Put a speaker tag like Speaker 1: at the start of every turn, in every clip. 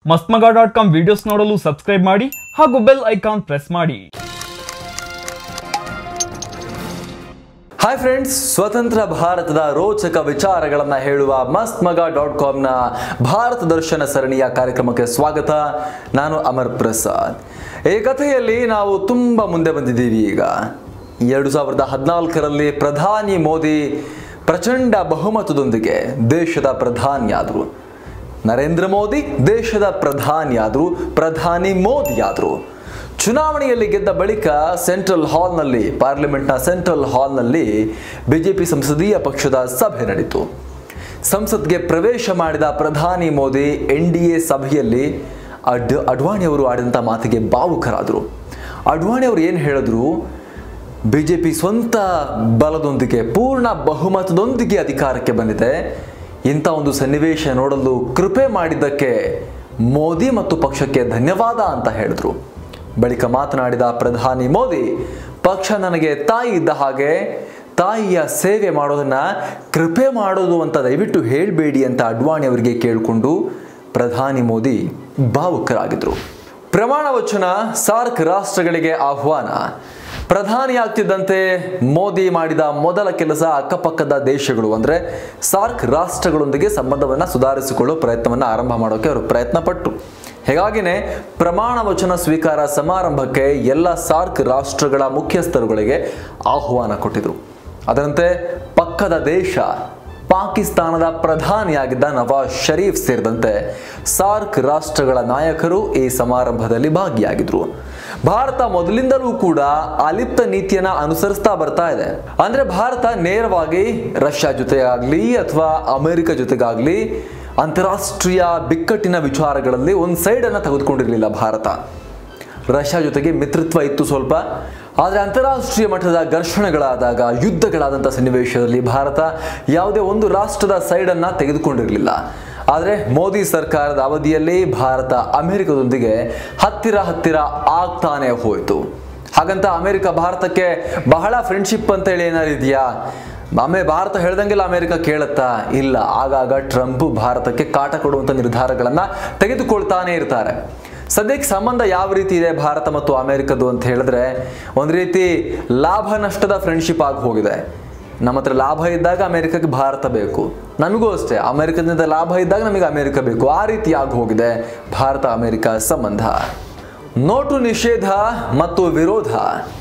Speaker 1: ಮಸ್ತ್ಮಗ dot com videos ನೋಡಲು subscribe ಮಾಡಿ ಹಾಗೂ ಬೆಲ್ ಐಕಾನ್ ಪ್ರೆಸ್ ಮಾಡಿ
Speaker 2: ಹಾಯ್ ಫ್ರೆಂಡ್ಸ್ ಸ್ವತಂತ್ರ ಭಾರತದ ರೋಚಕ ವಿಚಾರಗಳನ್ನು ಹೇಳುವ ಮಸ್ತ್ ಮಗ ಡಾಟ್ ಕಾಮ್ನ ಭಾರತ ದರ್ಶನ ಸರಣಿಯ ಕಾರ್ಯಕ್ರಮಕ್ಕೆ ಸ್ವಾಗತ ನಾನು ಅಮರ್ ಪ್ರಸಾದ್ ಈ ಕಥೆಯಲ್ಲಿ ನಾವು ತುಂಬ ಮುಂದೆ ಬಂದಿದ್ದೀವಿ ಈಗ ಎರಡು ಸಾವಿರದ ಹದಿನಾಲ್ಕರಲ್ಲಿ ಪ್ರಧಾನಿ ಮೋದಿ ಪ್ರಚಂಡ ಬಹುಮತದೊಂದಿಗೆ ದೇಶದ ಪ್ರಧಾನಿಯಾದರು ನರೇಂದ್ರ ಮೋದಿ ದೇಶದ ಪ್ರಧಾನಿಯಾದರು ಪ್ರಧಾನಿ ಮೋದಿಯಾದರು ಚುನಾವಣೆಯಲ್ಲಿ ಗೆದ್ದ ಬಳಿಕ ಸೆಂಟ್ರಲ್ ಹಾಲ್ನಲ್ಲಿ ಪಾರ್ಲಿಮೆಂಟ್ನ ಸೆಂಟ್ರಲ್ ಹಾಲ್ನಲ್ಲಿ ಬಿಜೆಪಿ ಸಂಸದೀಯ ಪಕ್ಷದ ಸಭೆ ನಡೆಯಿತು ಸಂಸತ್ಗೆ ಪ್ರವೇಶ ಮಾಡಿದ ಪ್ರಧಾನಿ ಮೋದಿ ಎನ್ ಡಿ ಎ ಸಭೆಯಲ್ಲಿ ಅಡ್ ಅಡ್ವಾಣಿ ಅವರು ಆಡಿದಂಥ ಮಾತಿಗೆ ಭಾವುಕರಾದರು ಅಡ್ವಾಣಿ ಅವರು ಏನು ಹೇಳಿದ್ರು ಬಿಜೆಪಿ ಸ್ವಂತ ಬಲದೊಂದಿಗೆ ಪೂರ್ಣ ಬಹುಮತದೊಂದಿಗೆ ಅಧಿಕಾರಕ್ಕೆ ಬಂದಿದೆ ಇಂಥ ಒಂದು ಸನ್ನಿವೇಶ ನೋಡಲು ಕೃಪೆ ಮಾಡಿದ್ದಕ್ಕೆ ಮೋದಿ ಮತ್ತು ಪಕ್ಷಕ್ಕೆ ಧನ್ಯವಾದ ಅಂತ ಹೇಳಿದ್ರು ಬಳಿಕ ಮಾತನಾಡಿದ ಪ್ರಧಾನಿ ಮೋದಿ ಪಕ್ಷ ನನಗೆ ತಾಯಿ ಇದ್ದ ಹಾಗೆ ತಾಯಿಯ ಸೇವೆ ಮಾಡೋದನ್ನ ಕೃಪೆ ಮಾಡೋದು ಅಂತ ದಯವಿಟ್ಟು ಹೇಳಬೇಡಿ ಅಂತ ಅಡ್ವಾಣಿ ಅವರಿಗೆ ಕೇಳಿಕೊಂಡು ಪ್ರಧಾನಿ ಮೋದಿ ಭಾವುಕರಾಗಿದ್ರು ಪ್ರಮಾಣ ವಚನ ಸಾರ್ಕ್ ರಾಷ್ಟ್ರಗಳಿಗೆ ಆಹ್ವಾನ ಪ್ರಧಾನಿ ಆಗ್ತಿದ್ದಂತೆ ಮೋದಿ ಮಾಡಿದ ಮೊದಲ ಕೆಲಸ ಅಕ್ಕಪಕ್ಕದ ದೇಶಗಳು ಅಂದರೆ ಸಾರ್ಕ್ ರಾಷ್ಟ್ರಗಳೊಂದಿಗೆ ಸಂಬಂಧವನ್ನು ಸುಧಾರಿಸಿಕೊಳ್ಳೋ ಪ್ರಯತ್ನವನ್ನು ಆರಂಭ ಮಾಡೋಕೆ ಅವರು ಪ್ರಯತ್ನ ಪಟ್ಟರು ಹೀಗಾಗಿನೇ ಪ್ರಮಾಣ ವಚನ ಸ್ವೀಕಾರ ಸಮಾರಂಭಕ್ಕೆ ಎಲ್ಲ ಸಾರ್ಕ್ ರಾಷ್ಟ್ರಗಳ ಮುಖ್ಯಸ್ಥರುಗಳಿಗೆ ಆಹ್ವಾನ ಕೊಟ್ಟಿದ್ರು ಅದರಂತೆ ಪಕ್ಕದ ದೇಶ ಪಾಕಿಸ್ತಾನದ ಪ್ರಧಾನಿಯಾಗಿದ್ದ ನವಾಜ್ ಶರೀಫ್ ಸೇರಿದಂತೆ ಸಾರ್ಕ್ ರಾಷ್ಟ್ರಗಳ ನಾಯಕರು ಈ ಸಮಾರಂಭದಲ್ಲಿ ಭಾಗಿಯಾಗಿದ್ರು ಭಾರತ ಮೊದಲಿಂದಲೂ ಕೂಡ ಅಲಿಪ್ತ ನೀತಿಯನ್ನ ಅನುಸರಿಸ್ತಾ ಬರ್ತಾ ಇದೆ ಅಂದ್ರೆ ಭಾರತ ನೇರವಾಗಿ ರಷ್ಯಾ ಜೊತೆಗಾಗ್ಲಿ ಅಥವಾ ಅಮೆರಿಕ ಜೊತೆಗಾಗ್ಲಿ ಅಂತಾರಾಷ್ಟ್ರೀಯ ಬಿಕ್ಕಟ್ಟಿನ ವಿಚಾರಗಳಲ್ಲಿ ಒಂದು ಸೈಡ್ ಅನ್ನ ತೆಗೆದುಕೊಂಡಿರಲಿಲ್ಲ ಭಾರತ ರಷ್ಯಾ ಜೊತೆಗೆ ಮಿತ್ರತ್ವ ಇತ್ತು ಸ್ವಲ್ಪ ಆದರೆ ಅಂತಾರಾಷ್ಟ್ರೀಯ ಮಟ್ಟದ ಘರ್ಷಣೆಗಳಾದಾಗ ಯುದ್ಧಗಳಾದಂಥ ಸನ್ನಿವೇಶದಲ್ಲಿ ಭಾರತ ಯಾವುದೇ ಒಂದು ರಾಷ್ಟ್ರದ ಸೈಡನ್ನು ತೆಗೆದುಕೊಂಡಿರಲಿಲ್ಲ ಆದರೆ ಮೋದಿ ಸರ್ಕಾರದ ಅವಧಿಯಲ್ಲಿ ಭಾರತ ಅಮೆರಿಕದೊಂದಿಗೆ ಹತ್ತಿರ ಹತ್ತಿರ ಆಗ್ತಾನೆ ಹೋಯಿತು ಹಾಗಂತ ಅಮೆರಿಕ ಭಾರತಕ್ಕೆ ಬಹಳ ಫ್ರೆಂಡ್ಶಿಪ್ ಅಂತ ಹೇಳಿ ಏನಾರು ಇದೆಯಾ ಆಮೇಲೆ ಭಾರತ ಹೇಳ್ದಂಗೆಲ್ಲ ಅಮೆರಿಕ ಕೇಳುತ್ತಾ ಇಲ್ಲ ಆಗಾಗ ಟ್ರಂಪ್ ಭಾರತಕ್ಕೆ ಕಾಟ ಕೊಡುವಂಥ ನಿರ್ಧಾರಗಳನ್ನು ತೆಗೆದುಕೊಳ್ತಾನೆ ಇರ್ತಾರೆ ಸದ್ಯಕ್ಕೆ ಸಂಬಂಧ ಯಾವ ರೀತಿ ಇದೆ ಭಾರತ ಮತ್ತು ಅಮೆರಿಕದ್ದು ಅಂತ ಹೇಳಿದ್ರೆ ಒಂದು ರೀತಿ ಲಾಭ ನಷ್ಟದ ಫ್ರೆಂಡ್ಶಿಪ್ ಆಗಿ ಹೋಗಿದೆ ನಮ್ಮ ಹತ್ರ ಲಾಭ ಇದ್ದಾಗ ಅಮೆರಿಕಕ್ಕೆ ಭಾರತ ಬೇಕು ನಮಗೂ ಅಷ್ಟೇ ಅಮೆರಿಕದಿಂದ ಲಾಭ ಇದ್ದಾಗ ನಮಗೆ ಅಮೆರಿಕ ಬೇಕು ಆ ರೀತಿ ಆಗಿ ಹೋಗಿದೆ ಭಾರತ ಅಮೆರಿಕ ಸಂಬಂಧ ನೋಟು ನಿಷೇಧ ಮತ್ತು ವಿರೋಧ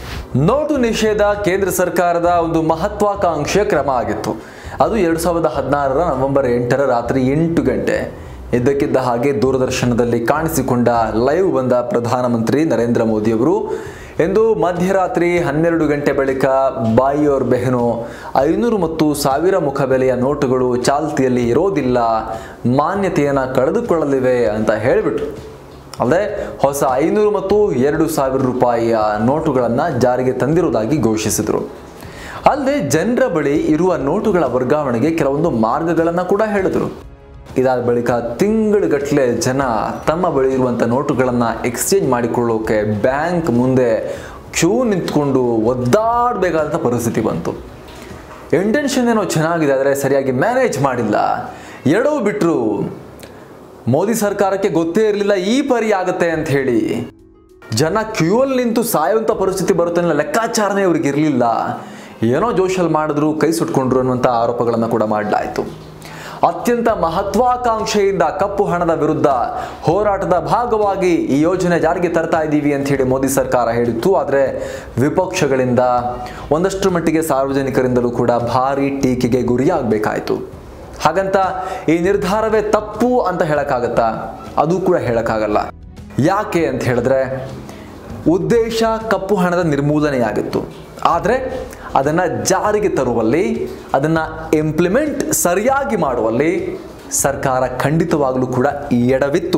Speaker 2: ನೋಟು ನಿಷೇಧ ಕೇಂದ್ರ ಸರ್ಕಾರದ ಒಂದು ಮಹತ್ವಾಕಾಂಕ್ಷೆಯ ಕ್ರಮ ಆಗಿತ್ತು ಅದು ಎರಡು ಸಾವಿರದ ಹದಿನಾರರ ನವೆಂಬರ್ ಎಂಟರ ರಾತ್ರಿ ಎಂಟು ಗಂಟೆ ಇದ್ದಕ್ಕಿದ್ದ ಹಾಗೆ ದೂರದರ್ಶನದಲ್ಲಿ ಕಾಣಿಸಿಕೊಂಡ ಲೈವ್ ಬಂದ ಪ್ರಧಾನಮಂತ್ರಿ ನರೇಂದ್ರ ಮೋದಿಯವರು ಎಂದು ಮಧ್ಯರಾತ್ರಿ ಹನ್ನೆರಡು ಗಂಟೆ ಬಳಿಕ ಬಾಯಿ ಅವ್ರ ಬೆಹನು ಐನೂರು ಮತ್ತು ಸಾವಿರ ಮುಖಬೆಲೆಯ ನೋಟುಗಳು ಚಾಲ್ತಿಯಲ್ಲಿ ಇರೋದಿಲ್ಲ ಮಾನ್ಯತೆಯನ್ನು ಕಳೆದುಕೊಳ್ಳಲಿವೆ ಅಂತ ಹೇಳಿಬಿಟ್ರು ಅಲ್ಲದೆ ಹೊಸ ಐನೂರು ಮತ್ತು ಎರಡು ಸಾವಿರ ರೂಪಾಯಿಯ ನೋಟುಗಳನ್ನು ಜಾರಿಗೆ ತಂದಿರುವುದಾಗಿ ಘೋಷಿಸಿದರು ಅಲ್ಲದೆ ಜನರ ಬಳಿ ಇರುವ ನೋಟುಗಳ ವರ್ಗಾವಣೆಗೆ ಕೆಲವೊಂದು ಮಾರ್ಗಗಳನ್ನು ಕೂಡ ಹೇಳಿದರು ಇದಾದ ಬಳಿಕ ತಿಂಗಳುಗಟ್ಟಲೆ ಜನ ತಮ್ಮ ಬಳಿ ಇರುವಂಥ ನೋಟುಗಳನ್ನು ಎಕ್ಸ್ಚೇಂಜ್ ಮಾಡಿಕೊಳ್ಳೋಕೆ ಬ್ಯಾಂಕ್ ಮುಂದೆ ಕ್ಯೂ ನಿಂತ್ಕೊಂಡು ಒದ್ದಾಡಬೇಕಾದಂಥ ಪರಿಸ್ಥಿತಿ ಬಂತು ಇಂಟೆನ್ಷನ್ ಏನೋ ಚೆನ್ನಾಗಿದೆ ಆದರೆ ಸರಿಯಾಗಿ ಮ್ಯಾನೇಜ್ ಮಾಡಿಲ್ಲ ಎರಡೂ ಬಿಟ್ಟರು ಮೋದಿ ಸರ್ಕಾರಕ್ಕೆ ಗೊತ್ತೇ ಇರಲಿಲ್ಲ ಈ ಪರಿ ಆಗುತ್ತೆ ಅಂತ ಹೇಳಿ ಜನ ಕ್ಯೂವಲ್ಲಿ ನಿಂತು ಸಾಯುವಂಥ ಪರಿಸ್ಥಿತಿ ಬರುತ್ತೆ ಅನ್ನೋ ಲೆಕ್ಕಾಚಾರನೇ ಇವ್ರಿಗೆ ಇರಲಿಲ್ಲ ಏನೋ ಜೋಶಲ್ಲಿ ಮಾಡಿದ್ರು ಕೈ ಸುಟ್ಕೊಂಡ್ರು ಅನ್ನುವಂಥ ಆರೋಪಗಳನ್ನು ಕೂಡ ಮಾಡಲಾಯಿತು ಅತ್ಯಂತ ಮಹತ್ವಾಕಾಂಕ್ಷೆಯಿಂದ ಕಪ್ಪು ಹಣದ ವಿರುದ್ಧ ಹೋರಾಟದ ಭಾಗವಾಗಿ ಈ ಯೋಜನೆ ಜಾರಿಗೆ ತರ್ತಾ ಇದ್ದೀವಿ ಅಂತ ಹೇಳಿ ಮೋದಿ ಸರ್ಕಾರ ಹೇಳಿತ್ತು ಆದರೆ ವಿಪಕ್ಷಗಳಿಂದ ಒಂದಷ್ಟು ಮಟ್ಟಿಗೆ ಸಾರ್ವಜನಿಕರಿಂದಲೂ ಕೂಡ ಭಾರಿ ಟೀಕೆಗೆ ಗುರಿಯಾಗಬೇಕಾಯಿತು ಹಾಗಂತ ಈ ನಿರ್ಧಾರವೇ ತಪ್ಪು ಅಂತ ಹೇಳಕ್ಕಾಗತ್ತಾ ಅದು ಕೂಡ ಹೇಳಕ್ಕಾಗಲ್ಲ ಯಾಕೆ ಅಂತ ಹೇಳಿದ್ರೆ ಉದ್ದೇಶ ಕಪ್ಪು ಹಣದ ನಿರ್ಮೂಲನೆಯಾಗಿತ್ತು ಆದರೆ ಅದನ್ನು ಜಾರಿಗೆ ತರುವಲ್ಲಿ ಅದನ್ನು ಇಂಪ್ಲಿಮೆಂಟ್ ಸರಿಯಾಗಿ ಮಾಡುವಲ್ಲಿ ಸರ್ಕಾರ ಖಂಡಿತವಾಗಲೂ ಕೂಡ ಎಡವಿತ್ತು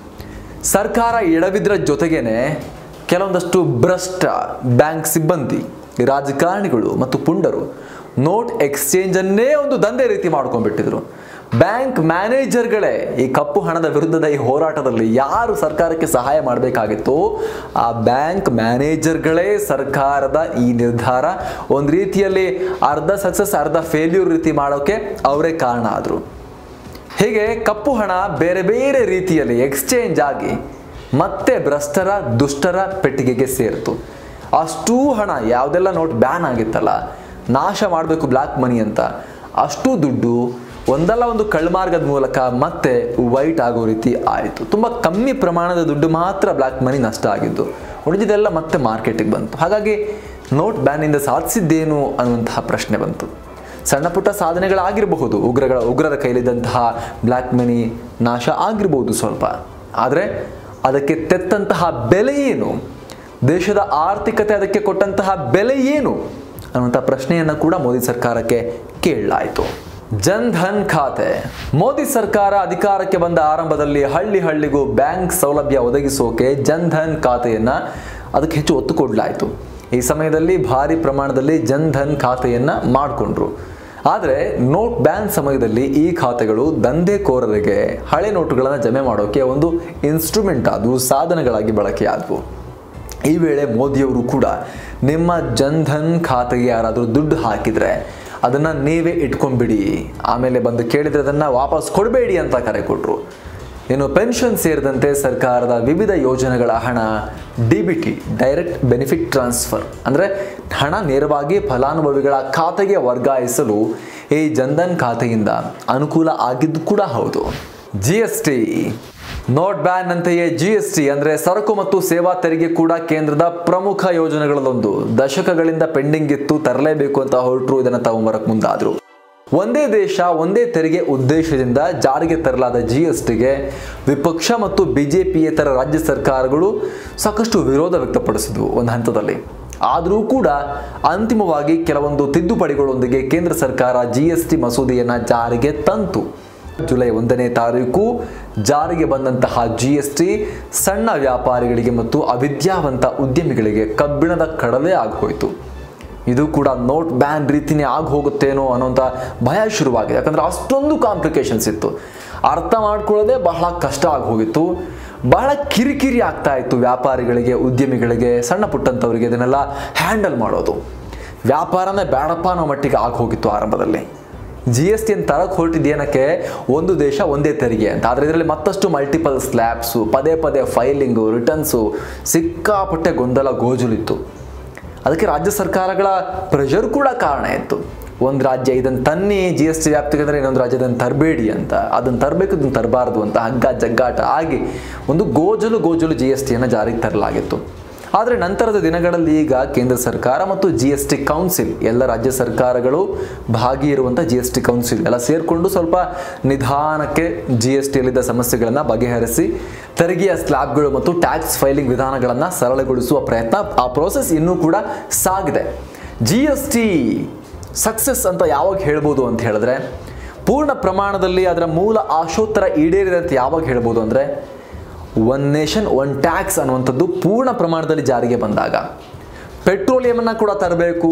Speaker 2: ಸರ್ಕಾರ ಎಡವಿದ್ರ ಜೊತೆಗೇನೆ ಕೆಲವೊಂದಷ್ಟು ಭ್ರಷ್ಟ ಬ್ಯಾಂಕ್ ಸಿಬ್ಬಂದಿ ರಾಜಕಾರಣಿಗಳು ಮತ್ತು ಪುಂಡರು ನೋಟ್ ಎಕ್ಸ್ಚೇಂಜನ್ನೇ ಒಂದು ದಂಧೆ ರೀತಿ ಮಾಡ್ಕೊಂಡ್ಬಿಟ್ಟಿದ್ರು ಬ್ಯಾಂಕ್ ಮ್ಯಾನೇಜರ್ಗಳೇ ಈ ಕಪ್ಪು ಹಣದ ವಿರುದ್ಧದ ಈ ಹೋರಾಟದಲ್ಲಿ ಯಾರು ಸರ್ಕಾರಕ್ಕೆ ಸಹಾಯ ಮಾಡಬೇಕಾಗಿತ್ತು ಆ ಬ್ಯಾಂಕ್ ಮ್ಯಾನೇಜರ್ಗಳೇ ಸರ್ಕಾರದ ಈ ನಿರ್ಧಾರ ಒಂದು ರೀತಿಯಲ್ಲಿ ಅರ್ಧ ಸಕ್ಸಸ್ ಅರ್ಧ ಫೇಲ್ಯೂರ್ ರೀತಿ ಮಾಡೋಕೆ ಅವರೇ ಕಾರಣ ಆದರು ಹೀಗೆ ಕಪ್ಪು ಹಣ ಬೇರೆ ಬೇರೆ ರೀತಿಯಲ್ಲಿ ಎಕ್ಸ್ಚೇಂಜ್ ಆಗಿ ಮತ್ತೆ ಭ್ರಷ್ಟರ ದುಷ್ಟರ ಪೆಟ್ಟಿಗೆಗೆ ಸೇರಿತು ಅಷ್ಟೂ ಹಣ ಯಾವುದೆಲ್ಲ ನೋಟ್ ಬ್ಯಾನ್ ಆಗಿತ್ತಲ್ಲ ನಾಶ ಮಾಡಬೇಕು ಬ್ಲ್ಯಾಕ್ ಮನಿ ಅಂತ ಅಷ್ಟು ದುಡ್ಡು ಒಂದಲ್ಲ ಒಂದು ಕಳ್ಮಾರ್ಗದ ಮೂಲಕ ಮತ್ತೆ ವೈಟ್ ಆಗೋ ರೀತಿ ಆಯಿತು ತುಂಬ ಕಮ್ಮಿ ಪ್ರಮಾಣದ ದುಡ್ಡು ಮಾತ್ರ ಬ್ಲ್ಯಾಕ್ ಮನಿ ನಷ್ಟ ಆಗಿದ್ದು ಉಳಿದಿದ್ದೆಲ್ಲ ಮತ್ತೆ ಮಾರ್ಕೆಟಿಗೆ ಬಂತು ಹಾಗಾಗಿ ನೋಟ್ ಬ್ಯಾನಿಂದ ಸಾಧಿಸಿದ್ದೇನು ಅನ್ನುವಂತಹ ಪ್ರಶ್ನೆ ಬಂತು ಸಣ್ಣ ಪುಟ್ಟ ಸಾಧನೆಗಳಾಗಿರಬಹುದು ಉಗ್ರಗಳ ಉಗ್ರರ ಕೈಲಿದ್ದಂತಹ ಬ್ಲ್ಯಾಕ್ ಮನಿ ನಾಶ ಆಗಿರ್ಬೋದು ಸ್ವಲ್ಪ ಆದರೆ ಅದಕ್ಕೆ ತೆತ್ತಂತಹ ಬೆಲೆ ಏನು ದೇಶದ ಆರ್ಥಿಕತೆ ಅದಕ್ಕೆ ಕೊಟ್ಟಂತಹ ಬೆಲೆ ಏನು ಅನ್ನುವಂಥ ಪ್ರಶ್ನೆಯನ್ನು ಕೂಡ ಮೋದಿ ಸರ್ಕಾರಕ್ಕೆ ಕೇಳಲಾಯಿತು ಜನ್ ಧನ್ ಖಾತೆ ಮೋದಿ ಸರ್ಕಾರ ಅಧಿಕಾರಕ್ಕೆ ಬಂದ ಆರಂಭದಲ್ಲಿ ಹಳ್ಳಿ ಹಳ್ಳಿಗೂ ಬ್ಯಾಂಕ್ ಸೌಲಭ್ಯ ಒದಗಿಸೋಕೆ ಜನ್ ಧನ್ ಖಾತೆಯನ್ನ ಅದಕ್ಕೆ ಹೆಚ್ಚು ಒತ್ತು ಕೊಡಲಾಯಿತು ಈ ಸಮಯದಲ್ಲಿ ಭಾರಿ ಪ್ರಮಾಣದಲ್ಲಿ ಜನ್ ಧನ್ ಖಾತೆಯನ್ನ ಮಾಡಿಕೊಂಡ್ರು ಆದರೆ ನೋಟ್ ಬ್ಯಾನ್ ಸಮಯದಲ್ಲಿ ಈ ಖಾತೆಗಳು ದಂಧೆಕೋರರಿಗೆ ಹಳೆ ನೋಟುಗಳನ್ನು ಜಮೆ ಮಾಡೋಕೆ ಒಂದು ಇನ್ಸ್ಟ್ರೂಮೆಂಟ್ ಆದವು ಸಾಧನಗಳಾಗಿ ಬಳಕೆಯಾದವು ಈ ವೇಳೆ ಮೋದಿಯವರು ಕೂಡ ನಿಮ್ಮ ಜನ್ಧನ್ ಖಾತೆಗೆ ಯಾರಾದರೂ ದುಡ್ಡು ಹಾಕಿದರೆ ಅದನ್ನು ನೀವೇ ಇಟ್ಕೊಂಡ್ಬಿಡಿ ಆಮೇಲೆ ಬಂದು ಕೇಳಿದರೆ ಅದನ್ನು ವಾಪಸ್ ಕೊಡಬೇಡಿ ಅಂತ ಕರೆ ಕೊಟ್ಟರು ಇನ್ನು ಪೆನ್ಷನ್ ಸೇರಿದಂತೆ ಸರ್ಕಾರದ ವಿವಿಧ ಯೋಜನೆಗಳ ಹಣ D B T direct benefit transfer ಅಂದರೆ ಹಣ ನೇರವಾಗಿ ಫಲಾನುಭವಿಗಳ ಖಾತೆಗೆ ವರ್ಗಾಯಿಸಲು ಈ ಜನ್ಧನ್ ಖಾತೆಯಿಂದ ಅನುಕೂಲ ಆಗಿದ್ದು ಕೂಡ ಹೌದು G S T note ban ಅಂತೆಯೇ ಜಿ ಎಸ್ ಟಿ ಅಂದರೆ ಸರಕು ಮತ್ತು ಸೇವಾ ತೆರಿಗೆ ಕೂಡ ಕೇಂದ್ರದ ಪ್ರಮುಖ ಯೋಜನೆಗಳಲ್ಲೊಂದು ದಶಕಗಳಿಂದ ಪೆಂಡಿಂಗ್ ಇತ್ತು ತರಲೇಬೇಕು ಅಂತ ಹೊರಟರು ಇದನ್ನು ತಗೊಂಬರಕ್ ಮುಂದಾದ್ರು ಒಂದೇ ದೇಶ ಒಂದೇ ತೆರಿಗೆ ಉದ್ದೇಶದಿಂದ ಜಾರಿಗೆ ತರಲಾದ ಜಿ ಎಸ್ ಟಿಗೆ ವಿಪಕ್ಷ ಮತ್ತು ಬಿಜೆಪಿಯೇತರ ರಾಜ್ಯ ಸರ್ಕಾರಗಳು ಸಾಕಷ್ಟು ವಿರೋಧ ವ್ಯಕ್ತಪಡಿಸಿದ್ವು ಒಂದು ಹಂತದಲ್ಲಿ ಆದರೂ ಕೂಡ ಅಂತಿಮವಾಗಿ ಕೆಲವೊಂದು ತಿದ್ದುಪಡಿಗಳೊಂದಿಗೆ ಕೇಂದ್ರ ಸರ್ಕಾರ ಜಿ ಎಸ್ ಟಿ ಮಸೂದೆಯನ್ನು ಜಾರಿಗೆ ತಂತು ಜುಲೈ ಒಂದನೇ ತಾರೀಕು ಜಾರಿಗೆ ಬಂದಂತಹ ಜಿ ಎಸ್ ಟಿ ಸಣ್ಣ ವ್ಯಾಪಾರಿಗಳಿಗೆ ಮತ್ತು ಅವಿದ್ಯಾವಂತ ಉದ್ಯಮಿಗಳಿಗೆ ಕಬ್ಬಿಣದ ಕಡಲೆ ಆಗೋಯ್ತು ಇದು ಕೂಡ ನೋಟ್ ಬ್ಯಾನ್ ರೀತಿನೇ ಆಗಿ ಹೋಗುತ್ತೇನೋ ಅನ್ನೋಂಥ ಭಯ ಶುರುವಾಗಿದೆ ಯಾಕಂದ್ರೆ ಅಷ್ಟೊಂದು ಕಾಂಪ್ಲಿಕೇಶನ್ಸ್ ಇತ್ತು ಅರ್ಥ ಮಾಡ್ಕೊಳ್ಳೋದೇ ಬಹಳ ಕಷ್ಟ ಆಗಿ ಹೋಗಿತ್ತು ಬಹಳ ಕಿರಿಕಿರಿ ಆಗ್ತಾ ಇತ್ತು ವ್ಯಾಪಾರಿಗಳಿಗೆ ಉದ್ಯಮಿಗಳಿಗೆ ಸಣ್ಣ ಪುಟ್ಟಂಥವರಿಗೆ ಇದನ್ನೆಲ್ಲ ಹ್ಯಾಂಡಲ್ ಮಾಡೋದು ವ್ಯಾಪಾರನೇ ಬೇಡಪ್ಪ ಅನ್ನೋ ಮಟ್ಟಿಗೆ ಆಗಿ ಹೋಗಿತ್ತು ಆರಂಭದಲ್ಲಿ ಜಿ ಎಸ್ ಟಿ ತರಕ್ಕೆ ಹೊರಟಿದ್ದೇನಕ್ಕೆ ಒಂದು ದೇಶ ಒಂದೇ ತೆರಿಗೆ ಅಂತ ಆದರೆ ಇದರಲ್ಲಿ ಮತ್ತಷ್ಟು ಮಲ್ಟಿಪಲ್ ಸ್ಲ್ಯಾಬ್ಸು ಪದೇ ಪದೇ ಫೈಲಿಂಗು ರಿಟರ್ನ್ಸು ಸಿಕ್ಕಾಪಟ್ಟೆ ಗೊಂದಲ ಗೋಜುಲಿತ್ತು ಅದಕ್ಕೆ ರಾಜ್ಯ ಸರ್ಕಾರಗಳ ಪ್ರೆಷರ್ ಕೂಡ ಕಾರಣ ಇತ್ತು ಒಂದು ರಾಜ್ಯ ಇದನ್ನು ತನ್ನಿ ಜಿ ಎಸ್ ಟಿ ವ್ಯಾಪ್ತಿಗೆ ಅಂದರೆ ಇನ್ನೊಂದು ರಾಜ್ಯ ಅದನ್ನು ತರಬೇಡಿ ಅಂತ ಅದನ್ನು ತರಬೇಕು ಇದನ್ನು ತರಬಾರ್ದು ಅಂತ ಹಗ್ಗ ಜಗ್ಗಾಟ ಆಗಿ ಒಂದು ಗೋಜಲು ಗೋಜಲು ಜಿ ಎಸ್ ಟಿಯನ್ನು ಜಾರಿಗೆ ತರಲಾಗಿತ್ತು ಆದರೆ ನಂತರದ ದಿನಗಳಲ್ಲಿ ಈಗ ಕೇಂದ್ರ ಸರ್ಕಾರ ಮತ್ತು ಜಿ ಎಸ್ ಟಿ ಕೌನ್ಸಿಲ್ ಎಲ್ಲ ರಾಜ್ಯ ಸರ್ಕಾರಗಳು ಭಾಗಿ ಇರುವಂಥ ಜಿ ಎಸ್ ಟಿ ಕೌನ್ಸಿಲ್ ಎಲ್ಲ ಸೇರಿಕೊಂಡು ಸ್ವಲ್ಪ ನಿಧಾನಕ್ಕೆ ಜಿ ಎಸ್ ಟಿಯಲ್ಲಿದ್ದ ಸಮಸ್ಯೆಗಳನ್ನು ಬಗೆಹರಿಸಿ ತೆರಿಗೆಯ ಸ್ಲ್ಯಾಬ್ಗಳು ಮತ್ತು ಟ್ಯಾಕ್ಸ್ ಫೈಲಿಂಗ್ ವಿಧಾನಗಳನ್ನು ಸರಳಗೊಳಿಸುವ ಪ್ರಯತ್ನ ಆ ಪ್ರೋಸೆಸ್ ಇನ್ನೂ ಕೂಡ ಸಾಗಿದೆ ಜಿ ಎಸ್ ಟಿ ಸಕ್ಸಸ್ ಅಂತ ಯಾವಾಗ ಹೇಳ್ಬೋದು ಅಂತ ಹೇಳಿದ್ರೆ ಪೂರ್ಣ ಪ್ರಮಾಣದಲ್ಲಿ ಅದರ ಮೂಲ ಆಶೋತ್ತರ ಈಡೇರಿದೆ ಅಂತ ಯಾವಾಗ ಹೇಳ್ಬೋದು ಅಂದರೆ ಒನ್ ನೇಷನ್ ಒನ್ ಟ್ಯಾಕ್ಸ್ ಅನ್ನುವಂಥದ್ದು ಪೂರ್ಣ ಪ್ರಮಾಣದಲ್ಲಿ ಜಾರಿಗೆ ಬಂದಾಗ ಪೆಟ್ರೋಲಿಯಮನ್ನು ಕೂಡ ತರಬೇಕು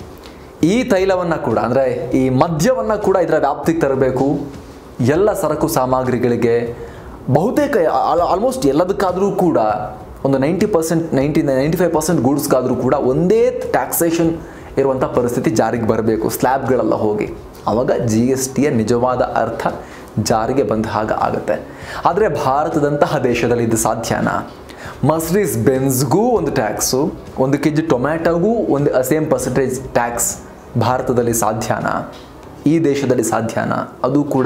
Speaker 2: ಈ ತೈಲವನ್ನು ಕೂಡ ಅಂದರೆ ಈ ಮದ್ಯವನ್ನು ಕೂಡ ಇದರ ವ್ಯಾಪ್ತಿಗೆ ತರಬೇಕು ಎಲ್ಲ ಸರಕು ಸಾಮಗ್ರಿಗಳಿಗೆ ಬಹುತೇಕ ಆಲ್ಮೋಸ್ಟ್ ಎಲ್ಲದಕ್ಕಾದರೂ ಕೂಡ ಒಂದು ninety percent ninety ninety five percent ಗೂಡ್ಸ್ಗಾದರೂ ಕೂಡ ಒಂದೇ ಟ್ಯಾಕ್ಸೇಷನ್ ಇರುವಂಥ ಪರಿಸ್ಥಿತಿ ಜಾರಿಗೆ ಬರಬೇಕು ಸ್ಲ್ಯಾಬ್ಗಳೆಲ್ಲ ಹೋಗಿ ಆವಾಗ ಜಿ ಎಸ್ ಟಿಯ ನಿಜವಾದ ಅರ್ಥ ಜಾರಿಗೆ ಬಂದ ಹಾಗೆ ಆಗುತ್ತೆ ಆದರೆ ಭಾರತದಂತಹ ದೇಶದಲ್ಲಿ ಇದು ಸಾಧ್ಯನಾ ಮರ್ಸಿಡೀಸ್ ಬೆನ್ಸ್ಗೂ ಒಂದು ಟ್ಯಾಕ್ಸು ಒಂದು ಕೆ ಜಿ ಟೊಮ್ಯಾಟೋಗೂ ಒಂದು ಸೇಮ್ ಪರ್ಸೆಂಟೇಜ್ ಟ್ಯಾಕ್ಸ್ ಭಾರತದಲ್ಲಿ ಸಾಧ್ಯನಾ ಈ ದೇಶದಲ್ಲಿ ಸಾಧ್ಯನಾ ಅದು ಕೂಡ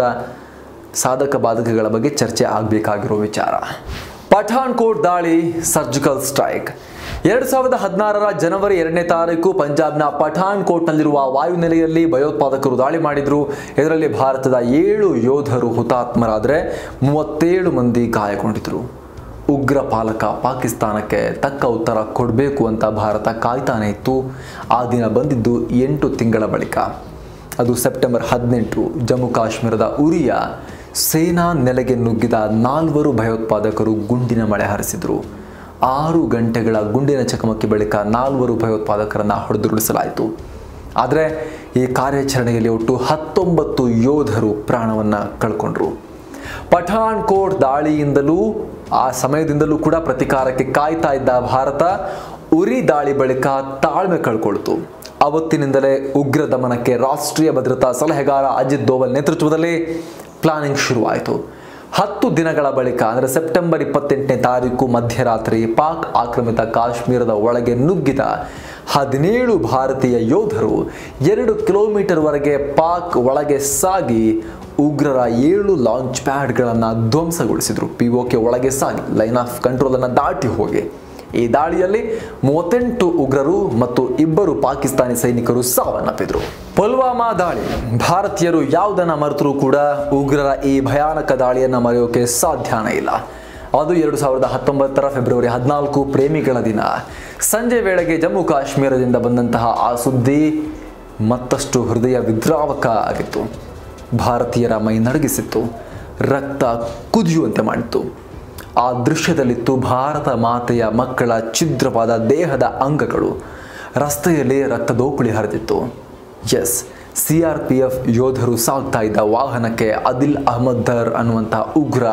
Speaker 2: ಸಾಧಕ ಬಾಧಕಗಳ ಬಗ್ಗೆ ಚರ್ಚೆ ಆಗಬೇಕಾಗಿರೋ ವಿಚಾರ ಪಠಾಣ್ಕೋಟ್ ದಾಳಿ ಸರ್ಜಿಕಲ್ ಸ್ಟ್ರೈಕ್ ಎರಡು ಸಾವಿರದ ಹದಿನಾರರ ಜನವರಿ ಎರಡನೇ ತಾರೀಕು ಪಂಜಾಬ್ನ ಪಠಾಣ್ಕೋಟ್ನಲ್ಲಿರುವ ವಾಯುನೆಲೆಯಲ್ಲಿ ಭಯೋತ್ಪಾದಕರು ದಾಳಿ ಮಾಡಿದ್ರು ಇದರಲ್ಲಿ ಭಾರತದ ಏಳು ಯೋಧರು ಹುತಾತ್ಮರಾದರೆ ಮೂವತ್ತೇಳು ಮಂದಿ ಗಾಯಗೊಂಡಿದ್ರು ಉಗ್ರ ಪಾಲಕ ಪಾಕಿಸ್ತಾನಕ್ಕೆ ತಕ್ಕ ಉತ್ತರ ಕೊಡಬೇಕು ಅಂತ ಭಾರತ ಕಾಯ್ತಾನೆ ಇತ್ತು ಆ ದಿನ ಬಂದಿದ್ದು ಎಂಟು ತಿಂಗಳ ಬಳಿಕ ಅದು ಸೆಪ್ಟೆಂಬರ್ ಹದಿನೆಂಟು ಜಮ್ಮು ಕಾಶ್ಮೀರದ ಉರಿಯ ಸೇನಾ ನೆಲೆಗೆ ನುಗ್ಗಿದ ನಾಲ್ವರು ಭಯೋತ್ಪಾದಕರು ಗುಂಡಿನ ಮಳೆ ಹರಿಸಿದರು ಆರು ಗಂಟೆಗಳ ಗುಂಡಿನ ಚಕಮಕಿ ಬಳಿಕ ನಾಲ್ವರು ಭಯೋತ್ಪಾದಕರನ್ನು ಹೊಡೆದುರುಳಿಸಲಾಯಿತು ಆದರೆ ಈ ಕಾರ್ಯಾಚರಣೆಯಲ್ಲಿ ಒಟ್ಟು ಹತ್ತೊಂಬತ್ತು ಯೋಧರು ಪ್ರಾಣವನ್ನು ಕಳ್ಕೊಂಡ್ರು ಪಠಾಣ್ಕೋಟ್ ದಾಳಿಯಿಂದಲೂ ಆ ಸಮಯದಿಂದಲೂ ಕೂಡ ಪ್ರತಿಕಾರಕ್ಕೆ ಕಾಯ್ತಾ ಇದ್ದ ಭಾರತ ಉರಿ ದಾಳಿ ಬಳಿಕ ತಾಳ್ಮೆ ಕಳ್ಕೊಳ್ತು ಅವತ್ತಿನಿಂದಲೇ ಉಗ್ರ ದಮನಕ್ಕೆ ರಾಷ್ಟ್ರೀಯ ಭದ್ರತಾ ಸಲಹೆಗಾರ ಅಜಿತ್ ದೋವಲ್ ನೇತೃತ್ವದಲ್ಲಿ ಪ್ಲಾನಿಂಗ್ ಶುರುವಾಯಿತು ಹತ್ತು ದಿನಗಳ ಬಳಿಕ ಅಂದರೆ ಸೆಪ್ಟೆಂಬರ್ ಇಪ್ಪತ್ತೆಂಟನೇ ತಾರೀಕು ಮಧ್ಯರಾತ್ರಿ ಪಾಕ್ ಆಕ್ರಮಿತ ಕಾಶ್ಮೀರದ ಒಳಗೆ ನುಗ್ಗಿದ ಹದಿನೇಳು ಭಾರತೀಯ ಯೋಧರು ಎರಡು ಕಿಲೋಮೀಟರ್ವರೆಗೆ ಪಾಕ್ ಒಳಗೆ ಸಾಗಿ ಉಗ್ರರ ಏಳು ಲಾಂಚ್ ಪ್ಯಾಡ್ಗಳನ್ನು ಧ್ವಂಸಗೊಳಿಸಿದರು ಪಿ ಕೆ ಒಳಗೆ ಸಾಗಿ ಲೈನ್ ಆಫ್ ಕಂಟ್ರೋಲನ್ನು ದಾಟಿ ಹೋಗಿ ಈ ದಾಳಿಯಲ್ಲಿ ಮೂವತ್ತೆಂಟು ಉಗ್ರರು ಮತ್ತು ಇಬ್ಬರು ಪಾಕಿಸ್ತಾನಿ ಸೈನಿಕರು ಸಾವನ್ನಪ್ಪಿದ್ರು ಪುಲ್ವಾಮಾ ದಾಳಿ ಭಾರತೀಯರು ಯಾವುದನ್ನ ಮರೆತರೂ ಕೂಡ ಉಗ್ರರ ಈ ಭಯಾನಕ ದಾಳಿಯನ್ನು ಮರೆಯೋಕೆ ಸಾಧ್ಯನೇ ಇಲ್ಲ ಅದು ಎರಡು ಸಾವಿರದ ಹತ್ತೊಂಬತ್ತರ ಫೆಬ್ರವರಿ ಹದಿನಾಲ್ಕು ಪ್ರೇಮಿಗಳ ದಿನ ಸಂಜೆ ವೇಳೆಗೆ ಜಮ್ಮು ಕಾಶ್ಮೀರದಿಂದ ಬಂದಂತಹ ಆ ಸುದ್ದಿ ಮತ್ತಷ್ಟು ಹೃದಯ ವಿದ್ರಾವಕ ಆಗಿತ್ತು ಭಾರತೀಯರ ಮೈ ನಡಗಿಸಿತ್ತು ರಕ್ತ ಕುದಿಯುವಂತೆ ಮಾಡಿತ್ತು ಆ ದೃಶ್ಯದಲ್ಲಿತ್ತು ಭಾರತ ಮಾತೆಯ ಮಕ್ಕಳ ಛಿದ್ರವಾದ ದೇಹದ ಅಂಗಗಳು ರಸ್ತೆಯಲ್ಲಿ ರಕ್ತದೋಕುಳಿ ಹರಿದಿತ್ತು S C R P F ಯೋಧರು ಸಾಗ್ತಾ ಇದ್ದ ವಾಹನಕ್ಕೆ ಅದಿಲ್ ಅಹಮದ್ ದರ್ ಅನ್ನುವಂಥ ಉಗ್ರ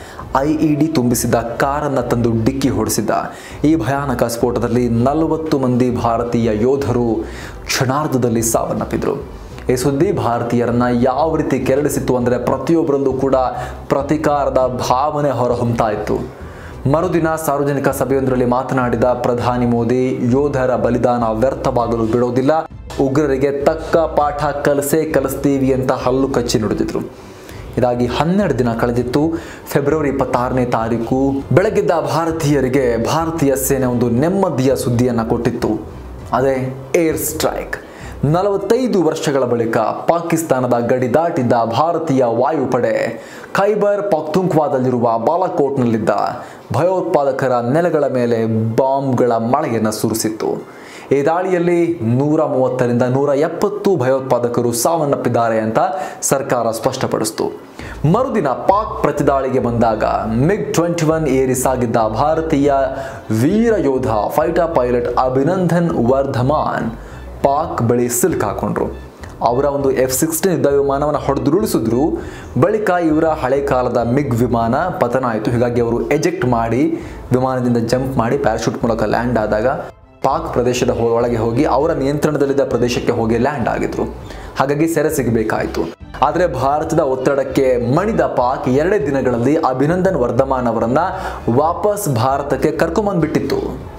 Speaker 2: ಐ ಇ ಡಿ ತುಂಬಿಸಿದ ಕಾರನ್ನು ತಂದು ಡಿಕ್ಕಿ ಹೊಡೆಸಿದ್ದ ಈ ಭಯಾನಕ ಸ್ಫೋಟದಲ್ಲಿ ನಲವತ್ತು ಮಂದಿ ಭಾರತೀಯ ಯೋಧರು ಕ್ಷಣಾರ್ಧದಲ್ಲಿ ಸಾವನ್ನಪ್ಪಿದ್ರು ಈ ಸುದ್ದಿ ಭಾರತೀಯರನ್ನ ಯಾವ ರೀತಿ ಕೆರಳಿಸಿತ್ತು ಅಂದರೆ ಪ್ರತಿಯೊಬ್ಬರಲ್ಲೂ ಕೂಡ ಪ್ರತಿಕಾರದ ಭಾವನೆ ಹೊರಹೊಮ್ತಾ ಇತ್ತು ಮರುದಿನ ಸಾರ್ವಜನಿಕ ಸಭೆಯೊಂದರಲ್ಲಿ ಮಾತನಾಡಿದ ಪ್ರಧಾನಿ ಮೋದಿ ಯೋಧರ ಬಲಿದಾನ ವ್ಯರ್ಥವಾಗಲು ಬಿಡೋದಿಲ್ಲ ಉಗ್ರರಿಗೆ ತಕ್ಕ ಪಾಠ ಕಲಿಸೇ ಕಲಿಸ್ತೀವಿ ಅಂತ ಹಲ್ಲು ಕಚ್ಚಿ ನುಡಿದಿದ್ರು ಇದಾಗಿ ಹನ್ನೆರಡು ದಿನ ಕಳೆದಿತ್ತು ಫೆಬ್ರವರಿ ಇಪ್ಪತ್ತಾರನೇ ತಾರೀಕು ಬೆಳಗಿದ್ದ ಭಾರತೀಯರಿಗೆ ಭಾರತೀಯ ಸೇನೆ ಒಂದು ನೆಮ್ಮದಿಯ ಸುದ್ದಿಯನ್ನು ಕೊಟ್ಟಿತ್ತು ಅದೇ ಏರ್ ಸ್ಟ್ರೈಕ್ ನಲವತ್ತೈದು ವರ್ಷಗಳ ಬಳಿಕ ಪಾಕಿಸ್ತಾನದ ಗಡಿ ದಾಟಿದ್ದ ಭಾರತೀಯ ವಾಯುಪಡೆ ಖೈಬರ್ ಪಖ್ತುಂಕ್ವಾದಲ್ಲಿರುವ ಬಾಲಾಕೋಟ್ನಲ್ಲಿದ್ದ ಭಯೋತ್ಪಾದಕರ ನೆಲೆಗಳ ಮೇಲೆ ಬಾಂಬ್ಗಳ ಮಳೆಯನ್ನು ಸುರಿಸಿತ್ತು ಈ ದಾಳಿಯಲ್ಲಿ ನೂರ ಮೂವತ್ತರಿಂದ ನೂರ ಎಪ್ಪತ್ತು ಭಯೋತ್ಪಾದಕರು ಸಾವನ್ನಪ್ಪಿದ್ದಾರೆ ಅಂತ ಸರ್ಕಾರ ಸ್ಪಷ್ಟಪಡಿಸಿತು ಮರುದಿನ ಪಾಕ್ ಪ್ರತಿದಾಳಿಗೆ ಬಂದಾಗ ಮಿಗ್ ಟ್ವೆಂಟಿ ಒನ್ ಏರಿ ಸಾಗಿದ್ದ ಭಾರತೀಯ ವೀರ ಯೋಧ ಫೈಟರ್ ಪೈಲಟ್ ಅಭಿನಂದನ್ ವರ್ಧಮಾನ್ ಪಾಕ್ ಬಳಿ ಸಿಲುಕಾಕೊಂಡ್ರು ಅವರ ಒಂದು ಎಫ್ ಸಿಕ್ಸ್ಟೀನ್ ಯುದ್ಧ ವಿಮಾನವನ್ನು ಹೊಡೆದುರುಳಿಸಿದ್ರು ಬಳಿಕ ಇವರ ಹಳೆ ಕಾಲದ ಮಿಗ್ ವಿಮಾನ ಪತನ ಆಯಿತು ಹೀಗಾಗಿ ಅವರು ಎಜೆಕ್ಟ್ ಮಾಡಿ ವಿಮಾನದಿಂದ ಜಂಪ್ ಮಾಡಿ ಪ್ಯಾರಾಶೂಟ್ ಮೂಲಕ ಲ್ಯಾಂಡ್ ಆದಾಗ ಪಾಕ್ ಪ್ರದೇಶದ ಹೊ- ಒಳಗೆ ಹೋಗಿ ಅವರ ನಿಯಂತ್ರಣದಲ್ಲಿದ್ದ ಪ್ರದೇಶಕ್ಕೆ ಹೋಗಿ ಲ್ಯಾಂಡ್ ಆಗಿದ್ರು ಹಾಗಾಗಿ ಸೆರೆ ಸಿಗಬೇಕಾಯಿತು ಆದರೆ ಭಾರತದ ಒತ್ತಡಕ್ಕೆ ಮಣಿದ ಪಾಕ್ ಎರಡೇ ದಿನಗಳಲ್ಲಿ ಅಭಿನಂದನ್ ವರ್ಧಮಾನ್ ಅವರನ್ನ ವಾಪಸ್ ಭಾರತಕ್ಕೆ ಕರ್ಕೊಂಬಂದ್ಬಿಟ್ಟಿತ್ತು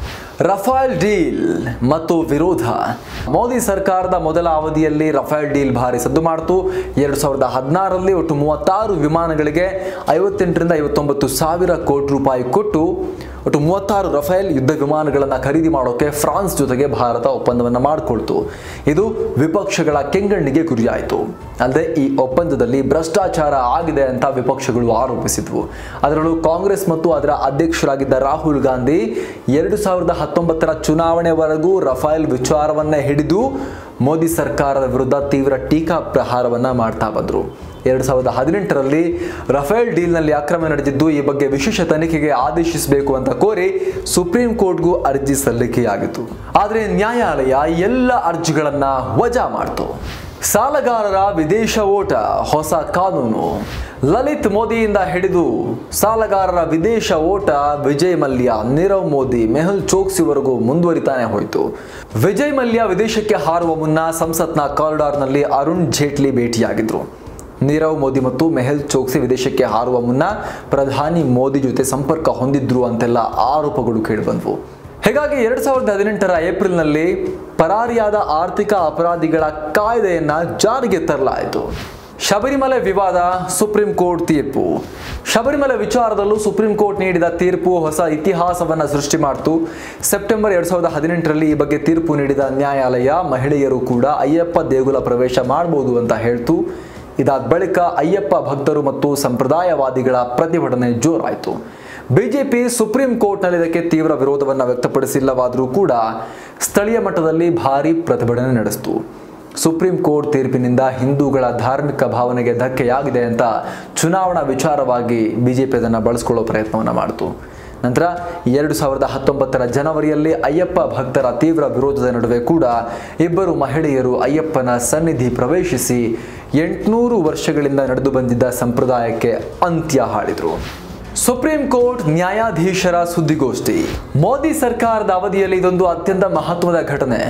Speaker 2: ರಫಾಲ್ ಡೀಲ್ ಮತ್ತು ವಿರೋಧ ಮೋದಿ ಸರ್ಕಾರದ ಮೊದಲ ಅವಧಿಯಲ್ಲಿ ರಫೇಲ್ ಡೀಲ್ ಭಾರಿ ಸದ್ದು ಮಾಡಿತು ಎರಡು ಸಾವಿರದ ಹದಿನಾರರಲ್ಲಿ ಒಟ್ಟು ಮೂವತ್ತಾರು ವಿಮಾನಗಳಿಗೆ ಐವತ್ತೆಂಟರಿಂದ ಐವತ್ತೊಂಬತ್ತು ಸಾವಿರ ಕೋಟಿ ರೂಪಾಯಿ ಕೊಟ್ಟು ಒಟ್ಟು ಮೂವತ್ತಾರು ರಫೇಲ್ ಯುದ್ಧ ವಿಮಾನಗಳನ್ನು ಖರೀದಿ ಮಾಡೋಕೆ ಫ್ರಾನ್ಸ್ ಜೊತೆಗೆ ಭಾರತ ಒಪ್ಪಂದವನ್ನು ಮಾಡಿಕೊಳ್ತು ಇದು ವಿಪಕ್ಷಗಳ ಕೆಂಗಣ್ಣಿಗೆ ಗುರಿಯಾಯಿತು ಅಲ್ಲದೆ ಈ ಒಪ್ಪಂದದಲ್ಲಿ ಭ್ರಷ್ಟಾಚಾರ ಆಗಿದೆ ಅಂತ ವಿಪಕ್ಷಗಳು ಆರೋಪಿಸಿದ್ವು ಅದರಲ್ಲೂ ಕಾಂಗ್ರೆಸ್ ಮತ್ತು ಅದರ ಅಧ್ಯಕ್ಷರಾಗಿದ್ದ ರಾಹುಲ್ ಗಾಂಧಿ ಎರಡು ಸಾವಿರದ ಹತ್ತೊಂಬತ್ತರ ಚುನಾವಣೆವರೆಗೂ ರಫೇಲ್ ವಿಚಾರವನ್ನೇ ಹಿಡಿದು ಮೋದಿ ಸರ್ಕಾರದ ವಿರುದ್ಧ ತೀವ್ರ ಟೀಕಾ ಪ್ರಹಾರವನ್ನ ಮಾಡ್ತಾ ಬಂದರು ಎರಡು ಸಾವಿರದ ಹದಿನೆಂಟರಲ್ಲಿ ರಫೇಲ್ ಡೀಲ್ನಲ್ಲಿ ಅಕ್ರಮ ನಡೆದಿದ್ದು ಈ ಬಗ್ಗೆ ವಿಶೇಷ ತನಿಖೆಗೆ ಆದೇಶಿಸಬೇಕು ಅಂತ ಕೋರಿ ಸುಪ್ರೀಂ ಕೋರ್ಟ್ಗೂ ಅರ್ಜಿ ಸಲ್ಲಿಕೆಯಾಗಿತ್ತು ಆದರೆ ನ್ಯಾಯಾಲಯ ಎಲ್ಲ ಅರ್ಜಿಗಳನ್ನ ವಜಾ ಮಾಡ್ತು ಸಾಲಗಾರರ ವಿದೇಶ ಓಟ ಹೊಸ ಕಾನೂನು ಲಲಿತ್ ಮೋದಿಯಿಂದ ಹಿಡಿದು ಸಾಲಗಾರರ ವಿದೇಶ ಓಟ ವಿಜಯ್ ಮಲ್ಯ ನೀರವ್ ಮೋದಿ ಮೆಹುಲ್ ಚೋಕ್ಸಿವರೆಗೂ ಮುಂದುವರಿತಾನೆ ಹೋಯಿತು ವಿಜಯ್ ಮಲ್ಯ ವಿದೇಶಕ್ಕೆ ಹಾರುವ ಮುನ್ನ ಸಂಸತ್ನ ಕಾರಿಡಾರ್ನಲ್ಲಿ ಅರುಣ್ ಜೇಟ್ಲಿ ಭೇಟಿಯಾಗಿದ್ರು ನೀರವ್ ಮೋದಿ ಮತ್ತು ಮೆಹುಲ್ ಚೋಕ್ಸಿ ವಿದೇಶಕ್ಕೆ ಹಾರುವ ಮುನ್ನ ಪ್ರಧಾನಿ ಮೋದಿ ಜೊತೆ ಸಂಪರ್ಕ ಹೊಂದಿದ್ರು ಅಂತೆಲ್ಲ ಆರೋಪಗಳು ಕೇಳಿಬಂದ್ವು ಹೀಗಾಗಿ ಎರಡ್ ಸಾವಿರದ ಹದಿನೆಂಟರ ಏಪ್ರಿಲ್ನಲ್ಲಿ ಪರಾರಿಯಾದ ಆರ್ಥಿಕ ಅಪರಾಧಿಗಳ ಕಾಯ್ದೆಯನ್ನ ಜಾರಿಗೆ ತರಲಾಯಿತು ಶಬರಿಮಲೆ ವಿವಾದ ಸುಪ್ರೀಂ ಕೋರ್ಟ್ ತೀರ್ಪು ಶಬರಿಮಲೆ ವಿಚಾರದಲ್ಲೂ ಸುಪ್ರೀಂ ಕೋರ್ಟ್ ನೀಡಿದ ತೀರ್ಪು ಹೊಸ ಇತಿಹಾಸವನ್ನ ಸೃಷ್ಟಿ ಮಾಡಿತು ಸೆಪ್ಟೆಂಬರ್ ಎರಡ್ ಸಾವಿರದ ಹದಿನೆಂಟರಲ್ಲಿ ಈ ಬಗ್ಗೆ ತೀರ್ಪು ನೀಡಿದ ನ್ಯಾಯಾಲಯ ಮಹಿಳೆಯರು ಕೂಡ ಅಯ್ಯಪ್ಪ ದೇಗುಲ ಪ್ರವೇಶ ಮಾಡಬಹುದು ಅಂತ ಹೇಳ್ತು ಇದಾದ ಬಳಿಕ ಅಯ್ಯಪ್ಪ ಭಕ್ತರು ಮತ್ತು ಸಂಪ್ರದಾಯವಾದಿಗಳ ಪ್ರತಿಭಟನೆ ಜೋರಾಯಿತು ಬಿಜೆಪಿ ಸುಪ್ರೀಂ ಕೋರ್ಟ್ನಲ್ಲಿ ಇದಕ್ಕೆ ತೀವ್ರ ವಿರೋಧವನ್ನು ವ್ಯಕ್ತಪಡಿಸಿಲ್ಲವಾದರೂ ಕೂಡ ಸ್ಥಳೀಯ ಮಟ್ಟದಲ್ಲಿ ಭಾರಿ ಪ್ರತಿಭಟನೆ ನಡೆಸಿತು ಸುಪ್ರೀಂ ಕೋರ್ಟ್ ತೀರ್ಪಿನಿಂದ ಹಿಂದೂಗಳ ಧಾರ್ಮಿಕ ಭಾವನೆಗೆ ಧಕ್ಕೆಯಾಗಿದೆ ಅಂತ ಚುನಾವಣಾ ವಿಚಾರವಾಗಿ ಬಿಜೆಪಿ ಅದನ್ನು ಬಳಸ್ಕೊಳ್ಳೋ ಪ್ರಯತ್ನವನ್ನು ಮಾಡಿತು ನಂತರ ಎರಡು ಸಾವಿರದ ಹತ್ತೊಂಬತ್ತರ ಜನವರಿಯಲ್ಲಿ ಅಯ್ಯಪ್ಪ ಭಕ್ತರ ತೀವ್ರ ವಿರೋಧದ ನಡುವೆ ಕೂಡ ಇಬ್ಬರು ಮಹಿಳೆಯರು ಅಯ್ಯಪ್ಪನ ಸನ್ನಿಧಿ ಪ್ರವೇಶಿಸಿ ಎಂಟುನೂರು ವರ್ಷಗಳಿಂದ ನಡೆದು ಬಂದಿದ್ದ ಸಂಪ್ರದಾಯಕ್ಕೆ ಅಂತ್ಯ ಹಾಡಿದರು ಸುಪ್ರೀಂ ಕೋರ್ಟ್ ನ್ಯಾಯಾಧೀಶರ ಸುದ್ದಿಗೋಷ್ಠಿ ಮೋದಿ ಸರ್ಕಾರದ ಅವಧಿಯಲ್ಲಿ ಇದೊಂದು ಅತ್ಯಂತ ಮಹತ್ವದ ಘಟನೆ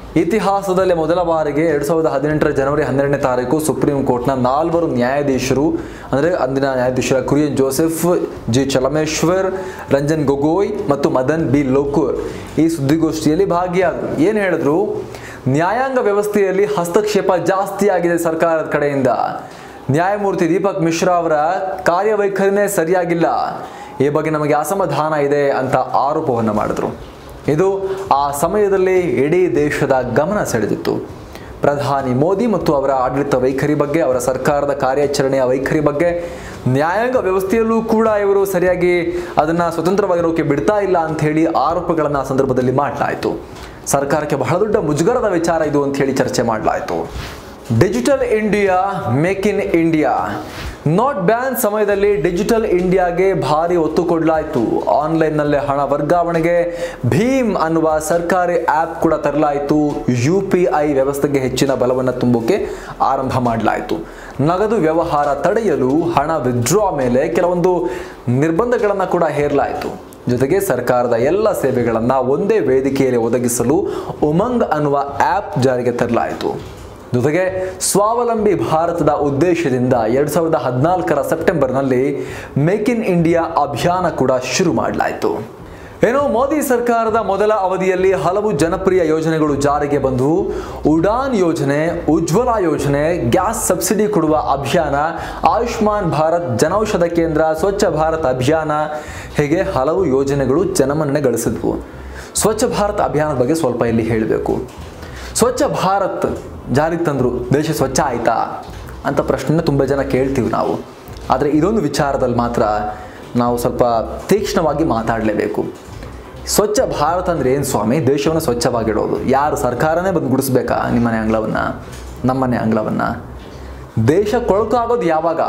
Speaker 2: ಇತಿಹಾಸದಲ್ಲಿ ಮೊದಲ ಬಾರಿಗೆ ಎರಡ್ ಸಾವಿರದ ಹದಿನೆಂಟರ ಜನವರಿ ಹನ್ನೆರಡನೇ ತಾರೀಕು ಸುಪ್ರೀಂ ಕೋರ್ಟ್ನ ನಾಲ್ವರು ನ್ಯಾಯಾಧೀಶರು ಅಂದರೆ ಅಂದಿನ ನ್ಯಾಯಾಧೀಶರ ಕುರಿಯನ್ ಜೋಸೆಫ್ ಜಿ ಚಲಮೇಶ್ವರ್ ರಂಜನ್ ಗೊಗೋಯ್ ಮತ್ತು ಮದನ್ ಬಿ ಲೋಕೂರ್ ಈ ಸುದ್ದಿಗೋಷ್ಠಿಯಲ್ಲಿ ಭಾಗಿಯಾದರು ಏನು ಹೇಳಿದ್ರು ನ್ಯಾಯಾಂಗ ವ್ಯವಸ್ಥೆಯಲ್ಲಿ ಹಸ್ತಕ್ಷೇಪ ಜಾಸ್ತಿ ಆಗಿದೆ ಸರ್ಕಾರದ ಕಡೆಯಿಂದ ನ್ಯಾಯಮೂರ್ತಿ ದೀಪಕ್ ಮಿಶ್ರಾ ಅವರ ಕಾರ್ಯವೈಖರಿನೇ ಸರಿಯಾಗಿಲ್ಲ ಈ ಬಗ್ಗೆ ನಮಗೆ ಅಸಮಾಧಾನ ಇದೆ ಅಂತ ಆರೋಪವನ್ನು ಮಾಡಿದ್ರು ಇದು ಆ ಸಮಯದಲ್ಲಿ ಇಡೀ ದೇಶದ ಗಮನ ಸೆಳೆದಿತ್ತು ಪ್ರಧಾನಿ ಮೋದಿ ಮತ್ತು ಅವರ ಆಡಳಿತ ವೈಖರಿ ಬಗ್ಗೆ ಅವರ ಸರ್ಕಾರದ ಕಾರ್ಯಾಚರಣೆಯ ವೈಖರಿ ಬಗ್ಗೆ ನ್ಯಾಯಾಂಗ ವ್ಯವಸ್ಥೆಯಲ್ಲೂ ಕೂಡ ಇವರು ಸರಿಯಾಗಿ ಅದನ್ನು ಸ್ವತಂತ್ರವಾಗಿರೋಕೆ ಬಿಡ್ತಾ ಇಲ್ಲ ಅಂತ ಹೇಳಿ ಆರೋಪಗಳನ್ನು ಆ ಸಂದರ್ಭದಲ್ಲಿ ಮಾಡಲಾಯಿತು ಸರ್ಕಾರಕ್ಕೆ ಬಹಳ ದೊಡ್ಡ ಮುಜುಗರದ ವಿಚಾರ ಇದು ಅಂತ ಹೇಳಿ ಚರ್ಚೆ ಮಾಡಲಾಯಿತು digital India make in India note ban ಸಮಯದಲ್ಲಿ ಡಿಜಿಟಲ್ ಇಂಡಿಯಾಗೆ ಭಾರಿ ಒತ್ತು ಕೊಡಲಾಯಿತು ಆನ್ಲೈನ್ನಲ್ಲೇ ಹಣ ವರ್ಗಾವಣೆಗೆ ಭೀಮ್ ಅನ್ನುವ ಸರ್ಕಾರಿ ಆ್ಯಪ್ ಕೂಡ ತರಲಾಯಿತು ಯು ಪಿ ಐ ವ್ಯವಸ್ಥೆಗೆ ಹೆಚ್ಚಿನ ಬಲವನ್ನು ತುಂಬಕ್ಕೆ ಆರಂಭ ಮಾಡಲಾಯಿತು ನಗದು ವ್ಯವಹಾರ ತಡೆಯಲು ಹಣ ವಿತ್ಡ್ರಾ ಮೇಲೆ ಕೆಲವೊಂದು ನಿರ್ಬಂಧಗಳನ್ನು ಕೂಡ ಹೇರಲಾಯಿತು ಜೊತೆಗೆ ಸರ್ಕಾರದ ಎಲ್ಲ ಸೇವೆಗಳನ್ನು ಒಂದೇ ವೇದಿಕೆಯಲ್ಲಿ ಒದಗಿಸಲು ಉಮಂಗ್ ಅನ್ನುವ ಆ್ಯಪ್ ಜಾರಿಗೆ ತರಲಾಯಿತು ಜೊತೆಗೆ ಸ್ವಾವಲಂಬಿ ಭಾರತದ ಉದ್ದೇಶದಿಂದ ಎರಡ್ ಸಾವಿರದ ಹದಿನಾಲ್ಕರ ಸೆಪ್ಟೆಂಬರ್ನಲ್ಲಿ ಮೇಕ್ ಇನ್ ಇಂಡಿಯಾ ಅಭಿಯಾನ ಕೂಡ ಶುರು ಮಾಡಲಾಯಿತು ಏನೋ ಮೋದಿ ಸರ್ಕಾರದ ಮೊದಲ ಅವಧಿಯಲ್ಲಿ ಹಲವು ಜನಪ್ರಿಯ ಯೋಜನೆಗಳು ಜಾರಿಗೆ ಬಂದು ಉಡಾನ್ ಯೋಜನೆ ಉಜ್ವಲ ಯೋಜನೆ ಗ್ಯಾಸ್ ಸಬ್ಸಿಡಿ ಕೊಡುವ ಅಭಿಯಾನ ಆಯುಷ್ಮಾನ್ ಭಾರತ್ ಜನೌಷಧ ಕೇಂದ್ರ ಸ್ವಚ್ಛ ಭಾರತ್ ಅಭಿಯಾನ ಹೀಗೆ ಹಲವು ಯೋಜನೆಗಳು ಜನಮನ್ನಣೆ ಗಳಿಸಿದ್ವು ಸ್ವಚ್ಛ ಭಾರತ್ ಅಭಿಯಾನದ ಬಗ್ಗೆ ಸ್ವಲ್ಪ ಇಲ್ಲಿ ಹೇಳಬೇಕು ಸ್ವಚ್ಛ ಭಾರತ್ ಜಾರಿಗೆ ತಂದರು ದೇಶ ಸ್ವಚ್ಛ ಆಯ್ತಾ ಅಂತ ಪ್ರಶ್ನೆನ ತುಂಬ ಜನ ಕೇಳ್ತೀವಿ ನಾವು ಆದರೆ ಇದೊಂದು ವಿಚಾರದಲ್ಲಿ ಮಾತ್ರ ನಾವು ಸ್ವಲ್ಪ ತೀಕ್ಷ್ಣವಾಗಿ ಮಾತಾಡಲೇಬೇಕು ಸ್ವಚ್ಛ ಭಾರತ ಅಂದರೆ ಏನು ಸ್ವಾಮಿ ದೇಶವನ್ನು ಸ್ವಚ್ಛವಾಗಿಡೋದು ಯಾರು ಸರ್ಕಾರನೇ ಬಂದು ಗುಡಿಸ್ಬೇಕಾ ನಿಮ್ಮನೆ ಅಂಗಳವನ್ನು ನಮ್ಮನೆ ಅಂಗಳವನ್ನು ದೇಶ ಕೊಳಕಾಗೋದು ಯಾವಾಗ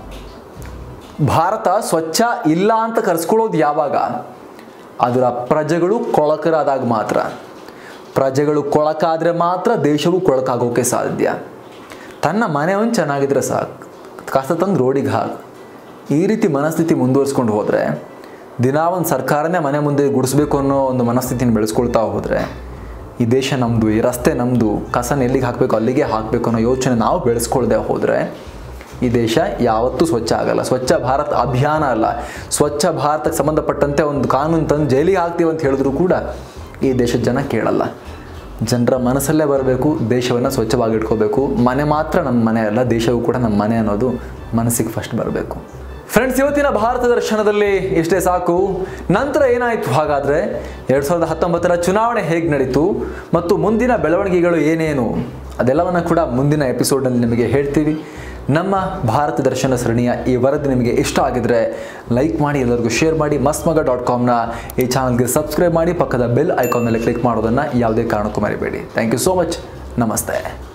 Speaker 2: ಭಾರತ ಸ್ವಚ್ಛ ಇಲ್ಲ ಅಂತ ಕರೆಸ್ಕೊಳ್ಳೋದು ಯಾವಾಗ ಅದರ ಪ್ರಜೆಗಳು ಕೊಳಕರಾದಾಗ ಮಾತ್ರ ಪ್ರಜೆಗಳು ಕೊಳಕಾದರೆ ಮಾತ್ರ ದೇಶವು ಕೊಳಕಾಗೋಕೆ ಸಾಧ್ಯ ತನ್ನ ಮನೆಯನ್ನು ಚೆನ್ನಾಗಿದ್ರೆ ಸಾಕು ಕಸ ತಂದು ರೋಡಿಗೆ ಹಾಕು ಈ ರೀತಿ ಮನಸ್ಥಿತಿ ಮುಂದುವರಿಸ್ಕೊಂಡು ಹೋದರೆ ದಿನಾ ಒಂದು ಸರ್ಕಾರನೇ ಮನೆ ಮುಂದೆ ಗುಡಿಸ್ಬೇಕು ಅನ್ನೋ ಒಂದು ಮನಸ್ಥಿತಿನ ಬೆಳೆಸ್ಕೊಳ್ತಾ ಹೋದರೆ ಈ ದೇಶ ನಮ್ಮದು ಈ ರಸ್ತೆ ನಮ್ಮದು ಕಸನ ಎಲ್ಲಿಗೆ ಹಾಕಬೇಕು ಅಲ್ಲಿಗೆ ಹಾಕಬೇಕು ಅನ್ನೋ ಯೋಚನೆ ನಾವು ಬೆಳೆಸ್ಕೊಳ್ದೆ ಹೋದರೆ ಈ ದೇಶ ಯಾವತ್ತೂ ಸ್ವಚ್ಛ ಆಗಲ್ಲ ಸ್ವಚ್ಛ ಭಾರತ್ ಅಭಿಯಾನ ಅಲ್ಲ ಸ್ವಚ್ಛ ಭಾರತಕ್ಕೆ ಸಂಬಂಧಪಟ್ಟಂತೆ ಒಂದು ಕಾನೂನು ತಂದು ಜೈಲಿಗೆ ಹಾಕ್ತೀವಿ ಅಂತ ಹೇಳಿದ್ರು ಕೂಡ ಈ ದೇಶದ ಜನ ಕೇಳಲ್ಲ ಜನರ ಮನಸ್ಸಲ್ಲೇ ಬರಬೇಕು ದೇಶವನ್ನು ಸ್ವಚ್ಛವಾಗಿ ಇಟ್ಕೋಬೇಕು ಮನೆ ಮಾತ್ರ ನಮ್ಮ ಮನೆ ಅಲ್ಲ ದೇಶವೂ ಕೂಡ ನಮ್ಮ ಮನೆ ಅನ್ನೋದು ಮನಸ್ಸಿಗೆ ಫಸ್ಟ್ ಬರಬೇಕು ಫ್ರೆಂಡ್ಸ್ ಇವತ್ತಿನ ಭಾರತ ದರ್ಶನದಲ್ಲಿ ಇಷ್ಟೇ ಸಾಕು ನಂತರ ಏನಾಯಿತು ಹಾಗಾದರೆ ಎರಡು ಸಾವಿರದ ಹತ್ತೊಂಬತ್ತರ ಚುನಾವಣೆ ಹೇಗೆ ನಡೀತು ಮತ್ತು ಮುಂದಿನ ಬೆಳವಣಿಗೆಗಳು ಏನೇನು ಅದೆಲ್ಲವನ್ನು ಕೂಡ ಮುಂದಿನ ಎಪಿಸೋಡ್ನಲ್ಲಿ ನಿಮಗೆ ಹೇಳ್ತೀವಿ ನಮ್ಮ ಭಾರತ ದರ್ಶನ ಸರಣಿಯ ಈ ವರದಿ ನಿಮಗೆ ಇಷ್ಟ ಆಗಿದ್ರೆ ಲೈಕ್ ಮಾಡಿ ಎಲ್ಲರಿಗೂ ಶೇರ್ ಮಾಡಿ ಮಸ್ಮಗ ಡಾಟ್ ಕಾಮ್ನ ಈ ಚಾನಲ್ಗೆ ಸಬ್ಸ್ಕ್ರೈಬ್ ಮಾಡಿ ಪಕ್ಕದ ಬೆಲ್ ಐಕಾನ್ ಮೇಲೆ ಕ್ಲಿಕ್ ಮಾಡೋದನ್ನು ಯಾವುದೇ ಕಾರಣಕ್ಕೂ ಮರಿಬೇಡಿ ಥ್ಯಾಂಕ್ ಯು ಸೋ ಮಚ್ ನಮಸ್ತೆ